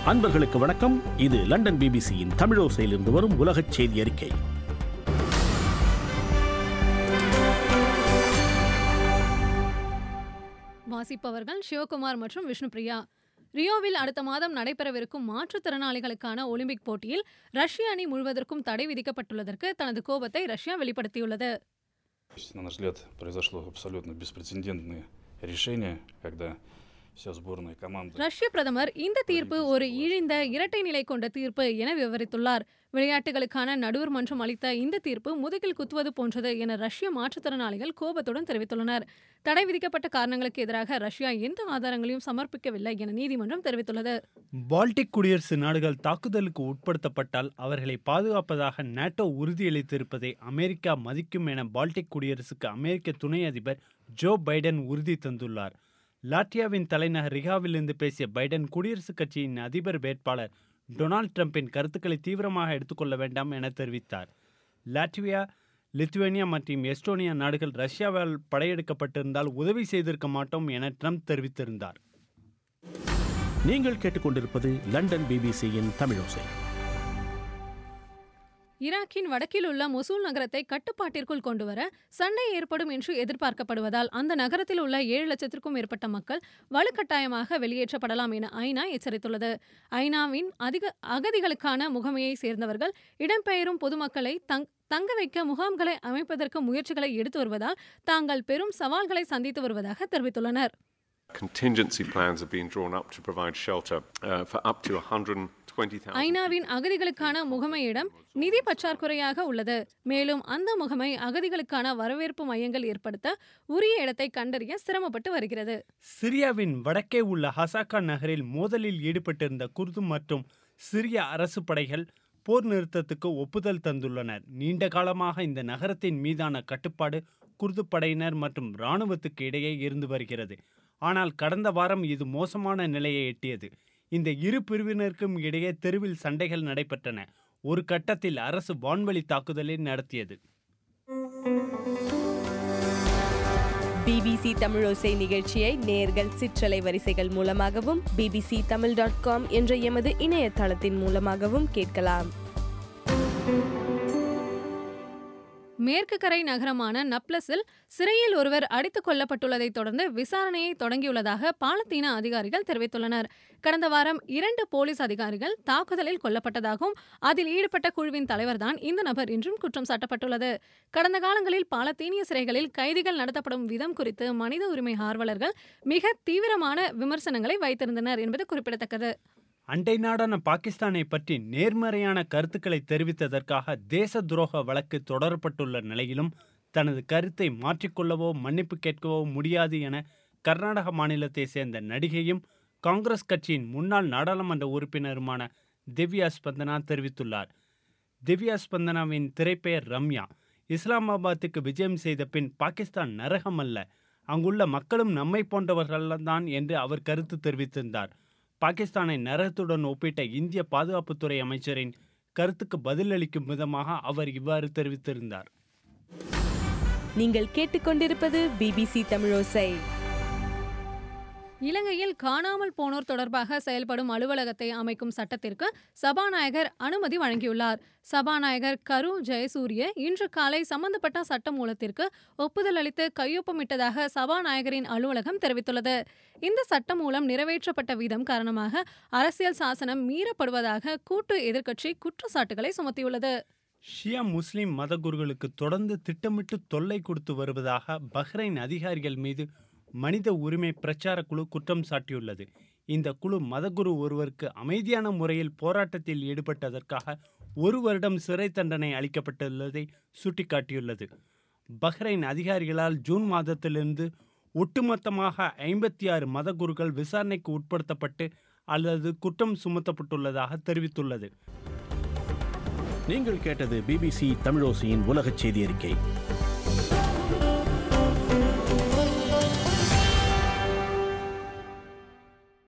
அன்பர்களுக்கு வணக்கம் இது லண்டன் பிபிசியின் தமிழோசையிலிருந்து வரும் உலகச் செய்தி அறிக்கை வாசிப்பவர்கள் சிவகுமார் மற்றும் விஷ்ணுபிரியா ரியோவில் அடுத்த மாதம் நடைபெறவிருக்கும் மாற்றுத்திறனாளிகளுக்கான ஒலிம்பிக் போட்டியில் ரஷ்ய அணி முழுவதற்கும் தடை விதிக்கப்பட்டுள்ளதற்கு தனது கோபத்தை ரஷ்யா வெளிப்படுத்தியுள்ளது На наш взгляд, произошло абсолютно беспрецедентное решение, когда вся сборная команда... ரஷ்ய பிரதமர் இந்த தீர்ப்பு ஒரு இழிந்த இரட்டை நிலை கொண்ட தீர்ப்பு என விவரித்துள்ளார் விளையாட்டுகளுக்கான நடுவர் மன்றம் அளித்த இந்த தீர்ப்பு முதுகில் குத்துவது போன்றது என ரஷ்ய மாற்றுத்திறனாளிகள் கோபத்துடன் தெரிவித்துள்ளனர் தடை விதிக்கப்பட்ட காரணங்களுக்கு எதிராக ரஷ்யா எந்த ஆதாரங்களையும் சமர்ப்பிக்கவில்லை என நீதிமன்றம் தெரிவித்துள்ளது பால்டிக் குடியரசு நாடுகள் தாக்குதலுக்கு உட்படுத்தப்பட்டால் அவர்களை பாதுகாப்பதாக நேட்டோ உறுதியளித்திருப்பதை அமெரிக்கா மதிக்கும் என பால்டிக் குடியரசுக்கு அமெரிக்க துணை அதிபர் ஜோ பைடன் உறுதி தந்துள்ளார் லாட்வியாவின் தலைநகர் ரிகாவிலிருந்து பேசிய பைடன் குடியரசுக் கட்சியின் அதிபர் வேட்பாளர் டொனால்ட் ட்ரம்பின் கருத்துக்களை தீவிரமாக எடுத்துக்கொள்ள வேண்டாம் என தெரிவித்தார் லாட்வியா லித்துவேனியா மற்றும் எஸ்டோனியா நாடுகள் ரஷ்யாவால் படையெடுக்கப்பட்டிருந்தால் உதவி செய்திருக்க மாட்டோம் என ட்ரம்ப் தெரிவித்திருந்தார் நீங்கள் கேட்டுக்கொண்டிருப்பது லண்டன் பிபிசியின் தமிழோசை ஈராக்கின் வடக்கில் உள்ள மொசூல் நகரத்தை கட்டுப்பாட்டிற்குள் கொண்டுவர சண்டை ஏற்படும் என்று எதிர்பார்க்கப்படுவதால் அந்த நகரத்தில் உள்ள ஏழு லட்சத்திற்கும் மேற்பட்ட மக்கள் வலுக்கட்டாயமாக வெளியேற்றப்படலாம் என ஐநா எச்சரித்துள்ளது ஐநாவின் அதிக அகதிகளுக்கான முகமையை சேர்ந்தவர்கள் இடம்பெயரும் பொதுமக்களை தங் தங்க வைக்க முகாம்களை அமைப்பதற்கு முயற்சிகளை எடுத்து வருவதால் தாங்கள் பெரும் சவால்களை சந்தித்து வருவதாக தெரிவித்துள்ளனர் Contingency plans are being drawn up to provide shelter uh, for up to 120,000. ஐநாவின் அகதிகளுக்கான முகமையிடம் நிதி பற்றாக்குறையாக உள்ளது மேலும் அந்த முகமை அகதிகளுக்கான வரவேற்பு மையங்கள் ஏற்படுத்த உரிய இடத்தை கண்டறிய சிரமப்பட்டு வருகிறது சிரியாவின் வடக்கே உள்ள ஹசாக்கா நகரில் மோதலில் ஈடுபட்டிருந்த குர்து மற்றும் சிரிய அரசு படைகள் போர் நிறுத்தத்துக்கு ஒப்புதல் தந்துள்ளனர் நீண்ட காலமாக இந்த நகரத்தின் மீதான கட்டுப்பாடு குர்து படையினர் மற்றும் இராணுவத்துக்கு இடையே இருந்து வருகிறது ஆனால் கடந்த வாரம் இது மோசமான நிலையை எட்டியது இந்த இரு பிரிவினருக்கும் இடையே தெருவில் சண்டைகள் நடைபெற்றன ஒரு கட்டத்தில் அரசு வான்வழி தாக்குதலை நடத்தியது பிபிசி தமிழோசை நிகழ்ச்சியை நேர்கள் சிற்றலை வரிசைகள் மூலமாகவும் பிபிசி தமிழ் டாட் காம் என்ற எமது இணையதளத்தின் மூலமாகவும் கேட்கலாம் மேற்கு கரை நகரமான நப்லஸில் சிறையில் ஒருவர் அடித்துக் கொல்லப்பட்டுள்ளதைத் தொடர்ந்து விசாரணையை தொடங்கியுள்ளதாக பாலத்தீன அதிகாரிகள் தெரிவித்துள்ளனர் கடந்த வாரம் இரண்டு போலீஸ் அதிகாரிகள் தாக்குதலில் கொல்லப்பட்டதாகவும் அதில் ஈடுபட்ட குழுவின் தலைவர்தான் இந்த நபர் என்றும் குற்றம் சாட்டப்பட்டுள்ளது கடந்த காலங்களில் பாலத்தீனிய சிறைகளில் கைதிகள் நடத்தப்படும் விதம் குறித்து மனித உரிமை ஆர்வலர்கள் மிக தீவிரமான விமர்சனங்களை வைத்திருந்தனர் என்பது குறிப்பிடத்தக்கது அண்டை நாடான பாகிஸ்தானை பற்றி நேர்மறையான கருத்துக்களை தெரிவித்ததற்காக தேச துரோக வழக்கு தொடரப்பட்டுள்ள நிலையிலும் தனது கருத்தை மாற்றிக்கொள்ளவோ மன்னிப்பு கேட்கவோ முடியாது என கர்நாடக மாநிலத்தை சேர்ந்த நடிகையும் காங்கிரஸ் கட்சியின் முன்னாள் நாடாளுமன்ற உறுப்பினருமான திவ்யா ஸ்பந்தனா தெரிவித்துள்ளார் திவ்யா ஸ்பந்தனாவின் திரைப்பெயர் ரம்யா இஸ்லாமாபாத்துக்கு விஜயம் செய்த பின் பாகிஸ்தான் நரகம் அல்ல அங்குள்ள மக்களும் நம்மை போன்றவர்கள்தான் என்று அவர் கருத்து தெரிவித்திருந்தார் பாகிஸ்தானை நரகத்துடன் ஒப்பிட்ட இந்திய பாதுகாப்புத்துறை அமைச்சரின் கருத்துக்கு பதிலளிக்கும் விதமாக அவர் இவ்வாறு தெரிவித்திருந்தார் நீங்கள் கேட்டுக்கொண்டிருப்பது பிபிசி தமிழோசை இலங்கையில் காணாமல் போனோர் தொடர்பாக செயல்படும் அலுவலகத்தை அமைக்கும் சட்டத்திற்கு சபாநாயகர் அனுமதி வழங்கியுள்ளார் சபாநாயகர் கரு ஜெயசூரிய இன்று காலை சம்பந்தப்பட்ட சட்ட மூலத்திற்கு ஒப்புதல் அளித்து கையொப்பமிட்டதாக சபாநாயகரின் அலுவலகம் தெரிவித்துள்ளது இந்த சட்ட மூலம் நிறைவேற்றப்பட்ட விதம் காரணமாக அரசியல் சாசனம் மீறப்படுவதாக கூட்டு எதிர்க்கட்சி குற்றச்சாட்டுகளை சுமத்தியுள்ளது ஷியா முஸ்லிம் மதகுருகளுக்கு தொடர்ந்து திட்டமிட்டு தொல்லை கொடுத்து வருவதாக பஹ்ரைன் அதிகாரிகள் மீது மனித உரிமை பிரச்சார குழு குற்றம் சாட்டியுள்ளது இந்த குழு மதகுரு ஒருவருக்கு அமைதியான முறையில் போராட்டத்தில் ஈடுபட்டதற்காக ஒரு வருடம் சிறை தண்டனை அளிக்கப்பட்டுள்ளதை சுட்டிக்காட்டியுள்ளது பஹ்ரைன் அதிகாரிகளால் ஜூன் மாதத்திலிருந்து ஒட்டுமொத்தமாக ஐம்பத்தி ஆறு மதகுருக்கள் விசாரணைக்கு உட்படுத்தப்பட்டு அல்லது குற்றம் சுமத்தப்பட்டுள்ளதாக தெரிவித்துள்ளது நீங்கள் கேட்டது பிபிசி தமிழோசையின் உலகச் செய்தி அறிக்கை